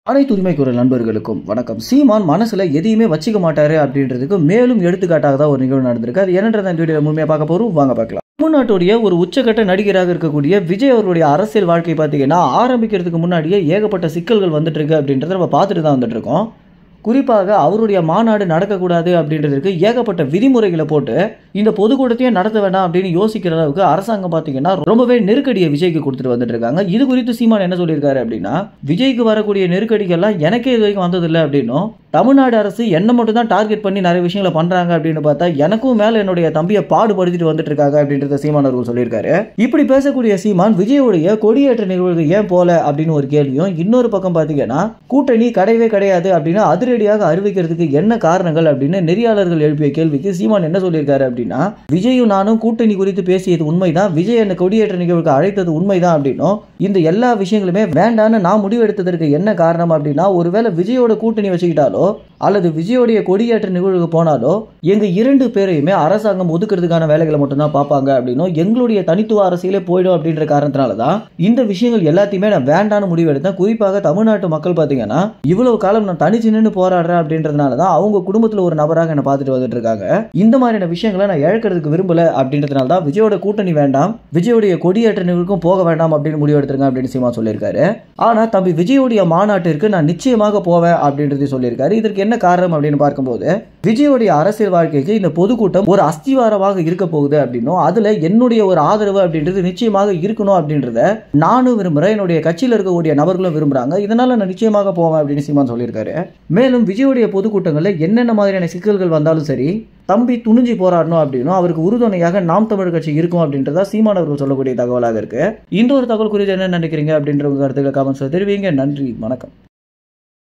அனைத்து உரிமை குரல் நண்பர்களுக்கும் வணக்கம் சீமான் மனசுல எதையுமே வச்சுக்க மாட்டாரு அப்படின்றதுக்கு மேலும் எடுத்துக்காட்டாக தான் ஒரு நிகழ்வு நடந்திருக்கு அது என்னன்றத இந்த வீடியோ முழுமையாக பார்க்க போறோம் வாங்க பார்க்கலாம் தமிழ்நாட்டுடைய ஒரு உச்சக்கட்ட நடிகராக இருக்கக்கூடிய விஜய் அவருடைய அரசியல் வாழ்க்கை பார்த்தீங்கன்னா ஆரம்பிக்கிறதுக்கு முன்னாடியே ஏகப்பட்ட சிக்கல்கள் வந்துட்டு இருக்கு அப்படின்றத நம்ம பார்த்துட்டு தான் வந்துட்டு இருக்கோம் குறிப்பாக அவருடைய மாநாடு நடக்கக்கூடாது அப்படின்றதுக்கு ஏகப்பட்ட விதிமுறைகளை போட்டு இந்த பொதுக்கூட்டத்தையே நடத்த வேண்டாம் அப்படின்னு யோசிக்கிற அளவுக்கு அரசாங்கம் பார்த்தீங்கன்னா ரொம்பவே நெருக்கடியை விஜய்க்கு கொடுத்துட்டு வந்துட்டு இருக்காங்க இது குறித்து சீமான் என்ன சொல்லியிருக்காரு அப்படின்னா விஜய்க்கு வரக்கூடிய நெருக்கடிகள்லாம் எனக்கே இது வரைக்கும் வந்ததில்லை அப்படின்னும் தமிழ்நாடு அரசு என்ன மட்டும் தான் டார்கெட் பண்ணி நிறைய விஷயங்களை பண்றாங்க அப்படின்னு பார்த்தா எனக்கும் மேல என்னுடைய தம்பியை பாடுபடுத்திட்டு வந்துட்டு இருக்காங்க அப்படின்றத சீமான் அவர்கள் சொல்லியிருக்காரு இப்படி பேசக்கூடிய சீமான் விஜயோடைய கொடியேற்ற நிகழ்வுக்கு ஏன் போல அப்படின்னு ஒரு கேள்வியும் இன்னொரு பக்கம் பார்த்தீங்கன்னா கூட்டணி கிடையவே கிடையாது அப்படின்னு அதிரடியாக அறிவிக்கிறதுக்கு என்ன காரணங்கள் அப்படின்னு நெறியாளர்கள் எழுப்பிய கேள்விக்கு சீமான் என்ன சொல்லியிருக்காரு அப்படின்னா விஜயும் நானும் கூட்டணி குறித்து பேசியது உண்மைதான் விஜய் என்ன கொடியேற்ற நிகழ்வுக்கு அழைத்தது உண்மைதான் அப்படின்னும் இந்த எல்லா விஷயங்களுமே வேண்டான்னு நான் முடிவெடுத்ததற்கு என்ன காரணம் அப்படின்னா ஒருவேளை விஜயோட கூட்டணி வச்சுக்கிட்டாலோ அல்லது விஜயோடைய கொடியேற்ற நிகழ்வுக்கு போனாலோ எங்க இரண்டு பேரையுமே அரசாங்கம் ஒதுக்குறதுக்கான வேலைகளை மட்டும்தான் பார்ப்பாங்க அப்படின்னும் எங்களுடைய தனித்துவ அரசியலே போயிடும் அப்படின்ற காரணத்தினால தான் இந்த விஷயங்கள் எல்லாத்தையுமே நான் வேண்டான்னு முடிவெடுத்தேன் குறிப்பாக தமிழ்நாட்டு மக்கள் பார்த்தீங்கன்னா இவ்வளவு காலம் நான் தனிச்சு நின்று போராடுறேன் அப்படின்றதுனால தான் அவங்க குடும்பத்தில் ஒரு நபராக என்னை பார்த்துட்டு வந்துட்டு இருக்காங்க இந்த மாதிரியான விஷயங்களை நான் இழக்கிறதுக்கு விரும்பல அப்படின்றதுனால தான் விஜயோட கூட்டணி வேண்டாம் விஜயோடைய கொடியேற்ற நிகழ்வுக்கும் போக வேண்டாம் அப்படின்னு முடிவெடுத்திருங்க அப்படின்னு சீமா சொல்லியிருக்காரு ஆனா தம்பி விஜயோடைய மாநாட்டிற்கு நான் நிச்சயமாக போவேன் அப்படின்றது சொல்லியிருக்காரு இதற்கு என்ன காரணம் அப்படின்னு பார்க்கும்போது விஜயோடைய அரசியல் வாழ்க்கைக்கு இந்த பொதுக்கூட்டம் ஒரு அஸ்திவாரமாக இருக்க போகுது அப்படின்னும் அதுல என்னுடைய ஒரு ஆதரவு அப்படின்றது நிச்சயமாக இருக்கணும் அப்படின்றத நானும் விரும்புறேன் என்னுடைய கட்சியில் இருக்கக்கூடிய நபர்களும் விரும்புறாங்க இதனால நான் நிச்சயமாக போவேன் அப்படின்னு சீமான் சொல்லியிருக்காரு மேலும் விஜயோடைய பொதுக்கூட்டங்களில் என்னென்ன மாதிரியான சிக்கல்கள் வந்தாலும் சரி தம்பி துணிஞ்சு போராடணும் அப்படின்னும் அவருக்கு உறுதுணையாக நாம் தமிழ் கட்சி இருக்கும் அப்படின்றதா சீமான் அவர்கள் சொல்லக்கூடிய தகவலாக இருக்கு இந்த ஒரு தகவல் குறித்து என்ன நினைக்கிறீங்க அப்படின்ற உங்க கருத்துக்களை கமெண்ட்ஸ் தெரிவிங்க நன்றி வணக்கம்